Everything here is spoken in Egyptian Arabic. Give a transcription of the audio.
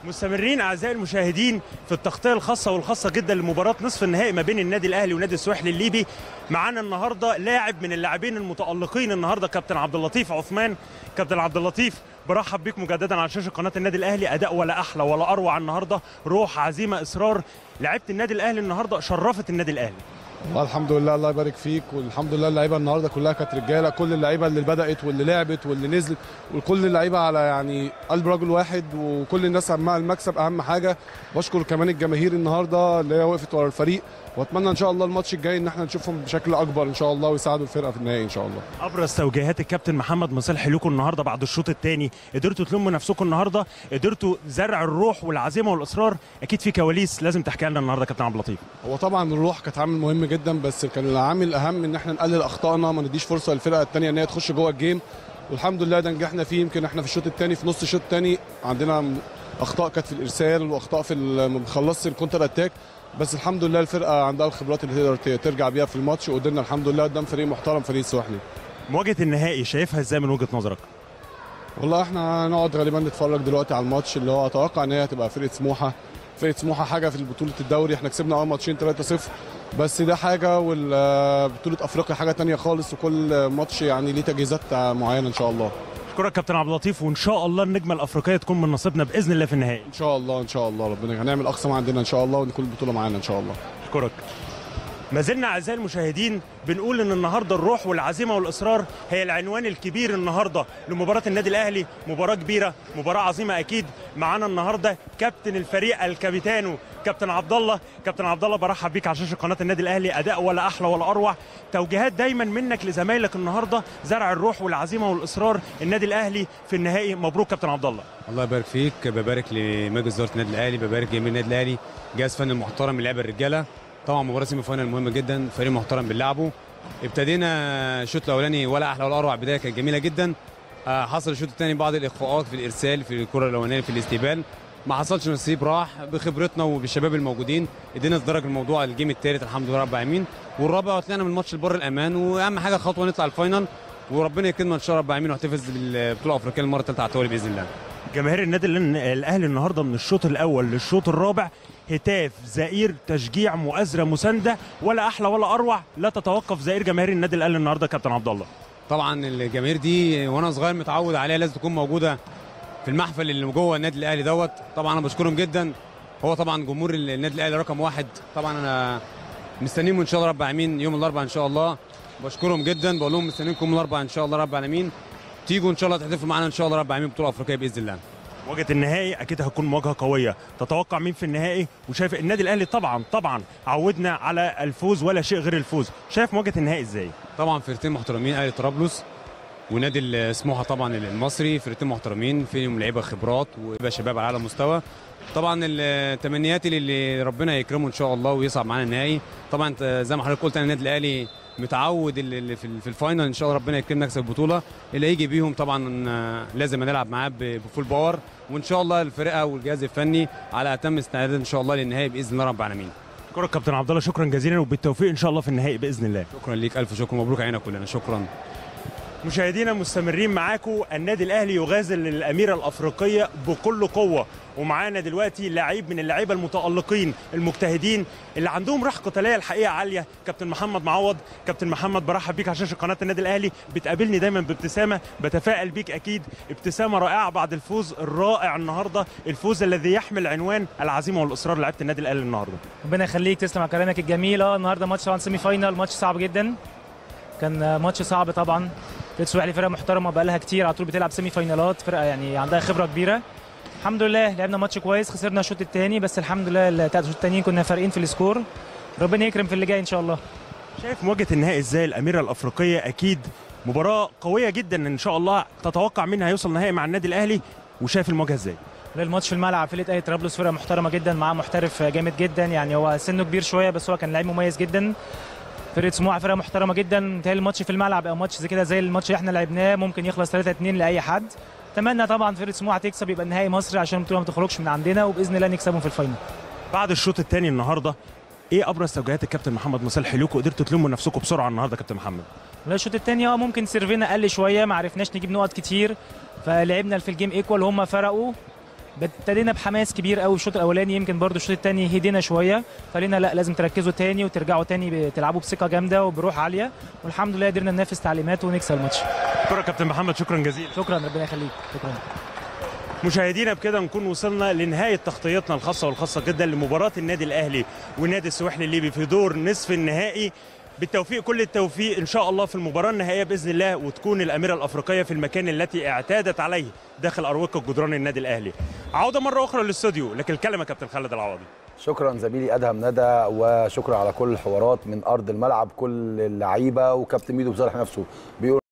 مستمرين اعزائي المشاهدين في التغطيه الخاصه والخاصه جدا لمباراه نصف النهائي ما بين النادي الاهلي ونادي السواحلي الليبي معانا النهارده لاعب من اللاعبين المتالقين النهارده كابتن عبد اللطيف عثمان كابتن عبد اللطيف برحب بيك مجددا على شاشه قناه النادي الاهلي اداء ولا احلى ولا اروع النهارده روح عزيمه اصرار لعيبه النادي الاهلي النهارده شرفت النادي الاهلي الحمد لله الله يبارك فيك والحمد لله اللعيبه النهارده كلها كانت رجاله كل اللعيبه اللي بدات واللي لعبت واللي نزلت وكل اللعيبه على يعني قلب رجل واحد وكل الناس همها المكسب اهم حاجه بشكر كمان الجماهير النهارده اللي هي وقفت ورا الفريق واتمنى ان شاء الله الماتش الجاي ان احنا نشوفهم بشكل اكبر ان شاء الله ويساعدوا الفرقه في النهائي ان شاء الله ابرز توجيهات الكابتن محمد مصالح لكم النهارده بعد الشوط الثاني قدرتوا تلموا نفسكم النهارده قدرتوا زرع الروح والعزيمه والاصرار اكيد في كواليس لازم تحكيها لنا النهارده كابتن عبد اللطيف هو طبعا الروح كانت عامل مهم جدا بس كان العامل الاهم ان احنا نقلل اخطائنا ما نديش فرصه للفرقه الثانيه ان هي تخش جوه الجيم والحمد لله ده نجحنا فيه يمكن احنا في الشوط الثاني في نص الشوط الثاني عندنا اخطاء كانت في الارسال واخطاء في ما بنخلصش الكونتر اتاك بس الحمد لله الفرقه عندها الخبرات اللي تقدر ترجع بيها في الماتش وقدرنا الحمد لله قدام فريق محترم فريق السواحلي مواجهه النهائي شايفها ازاي من وجهه نظرك والله احنا هنقعد غالبا نتفرج دلوقتي على الماتش اللي هو اتوقع ان هي هتبقى فرقه سموحه فرقه سموحه حاجه في بطوله الدوري احنا كسبنا اول ماتشين 3-0 بس ده حاجه وبطوله افريقيا حاجه تانية خالص وكل ماتش يعني ليه تجهيزات معينه ان شاء الله اشكرك كابتن عبد اللطيف وان شاء الله النجمه الافريقيه تكون من نصيبنا باذن الله في النهائي ان شاء الله ان شاء الله ربنا هنعمل اقصى ما عندنا ان شاء الله ونكون البطوله معانا ان شاء الله اشكرك ما زلنا اعزائي المشاهدين بنقول ان النهارده الروح والعزيمه والاصرار هي العنوان الكبير النهارده لمباراه النادي الاهلي مباراه كبيره مباراه عظيمه اكيد معانا النهارده كابتن الفريق الكابيتانو كابتن عبد الله كابتن عبد الله برحب بيك على شاشه قناه النادي الاهلي اداء ولا احلى ولا اروع توجيهات دايما منك لزمايلك النهارده زرع الروح والعزيمه والاصرار النادي الاهلي في النهائي مبروك كابتن عبد الله الله يبارك فيك ببارك لمجلس اداره النادي الاهلي ببارك لجميع النادي الاهلي جهاز فني محترم لعب الرجاله طبعا مباراه سيمي فاينل مهمه جدا فريق محترم بنلعبه ابتدينا الشوط الاولاني ولا احلى ولا اروع بدايه كانت جميله جدا حصل الشوط الثاني بعض الاخفاقات في الارسال في الكره الاولانيه في الاستقبال ما حصلش نصيب راح بخبرتنا وبالشباب الموجودين ادينا تدرج الموضوع الجيم الثالث الحمد لله رب العالمين والرابع طلعنا من الماتش لبر الامان واهم حاجه خطوه نطلع الفاينل وربنا يكرمنا ان شاء الله رب العالمين ونحتفظ بالبطوله الافريقيه المره الثالثه على التوالي باذن الله جماهير النادي الاهلي النهارده من الشوط الاول للشوط الرابع هتاف زئير تشجيع مؤازره مسانده ولا احلى ولا اروع لا تتوقف زئير جماهير النادي الاهلي النهارده كابتن عبد الله طبعا الجماهير دي وانا صغير متعود عليها لازم تكون موجوده في المحفل اللي جوه النادي الاهلي دوت طبعا انا بشكرهم جدا هو طبعا جمهور النادي الاهلي رقم واحد طبعا انا مستنيهم ان شاء الله رب العالمين يوم الاربعاء ان شاء الله بشكرهم جدا بقول لهم مستنيينكم الاربعاء ان شاء الله رب العالمين تيجوا ان شاء الله تحتفلوا معانا ان شاء الله رب العالمين بطوله افريقيه باذن الله مواجهه النهائي اكيد هتكون مواجهه قويه تتوقع مين في النهائي وشايف النادي الاهلي طبعا طبعا عودنا على الفوز ولا شيء غير الفوز شايف مواجهه النهائي ازاي طبعا فرقتين محترمين اهلي طرابلس ونادي سموحه طبعا المصري فرقتين محترمين فيهم لعيبه خبرات ويبقى شباب على اعلى مستوى طبعا التمنيات اللي ربنا يكرمه ان شاء الله ويصعد معانا النهائي طبعا زي ما حضرتك قلت النادي الاهلي متعود اللي في الفاينل ان شاء الله ربنا يكرمنا نكسب البطوله اللي هيجي بيهم طبعا لازم نلعب معاه بفول باور وان شاء الله الفرقه والجهاز الفني على اتم استعداد ان شاء الله للنهائي باذن الله رب العالمين شكرا كابتن عبد الله شكرا جزيلا وبالتوفيق ان شاء الله في النهائي باذن الله شكرا ليك الف شكر مبروك علينا كلنا شكرا مشاهدينا مستمرين معاكم النادي الاهلي يغازل الاميره الافريقيه بكل قوه ومعانا دلوقتي لعيب من اللعيبه المتالقين المجتهدين اللي عندهم روح قتاليه الحقيقه عاليه كابتن محمد معوض كابتن محمد برحب بيك على شاشه قناه النادي الاهلي بتقابلني دايما بابتسامه بتفائل بيك اكيد ابتسامه رائعه بعد الفوز الرائع النهارده الفوز الذي يحمل عنوان العزيمه والاصرار لعيبه النادي الاهلي النهارده ربنا يخليك تسلم على كلامك الجميل اه النهارده ماتش طبعا سيمي فاينال ماتش صعب جدا كان ماتش صعب طبعا السواحلي فرقه محترمه بقى لها كتير على طول بتلعب سيمي فاينالات فرقه يعني عندها خبره كبيره الحمد لله لعبنا ماتش كويس خسرنا الشوط الثاني بس الحمد لله الثلاث شوط التانيين كنا فارقين في السكور ربنا يكرم في اللي جاي ان شاء الله شايف مواجهه النهائي ازاي الاميره الافريقيه اكيد مباراه قويه جدا ان شاء الله تتوقع مين هيوصل نهائي مع النادي الاهلي وشايف المواجهه ازاي الماتش في الملعب فرقه اهلي طرابلس فرقه محترمه جدا معاه محترف جامد جدا يعني هو سنه كبير شويه بس هو كان لعيب مميز جدا فرقه سموحه فرقه محترمه جدا متهيألي الماتش في الملعب او ماتش زي كده زي الماتش اللي احنا لعبناه ممكن يخلص 3 2 لاي حد اتمنى طبعا فرقه سموحه تكسب يبقى النهائي مصري عشان البطوله ما تخرجش من عندنا وباذن الله نكسبهم في الفاينل بعد الشوط الثاني النهارده ايه ابرز توجيهات الكابتن محمد مصالح ليكم قدرتوا تلموا نفسكم بسرعه النهارده يا كابتن محمد لا الشوط الثاني اه ممكن سيرفينا قل شويه ما عرفناش نجيب نقط كتير فلعبنا في الجيم ايكوال هم فرقوا ابتدينا بحماس كبير قوي الشوط الاولاني يمكن برضو الشوط الثاني هدينا شويه فلينا لا لازم تركزوا تاني وترجعوا تاني تلعبوا بثقه جامده وبروح عاليه والحمد لله قدرنا ننافس تعليمات ونكسب الماتش شكرا كابتن محمد شكرا جزيلا شكرا ربنا يخليك شكرا مشاهدينا بكده نكون وصلنا لنهايه تغطيتنا الخاصه والخاصه جدا لمباراه النادي الاهلي والنادي السواحلي الليبي في دور نصف النهائي بالتوفيق كل التوفيق ان شاء الله في المباراه النهائيه باذن الله وتكون الاميره الافريقيه في المكان التي اعتادت عليه داخل اروقه جدران النادي الاهلي عوده مره اخرى للاستوديو لكن الكلمه كابتن خالد العوضي شكرا زميلي ادهم ندى وشكرا على كل الحوارات من ارض الملعب كل اللعيبه وكابتن ميدو بصالح نفسه بيقول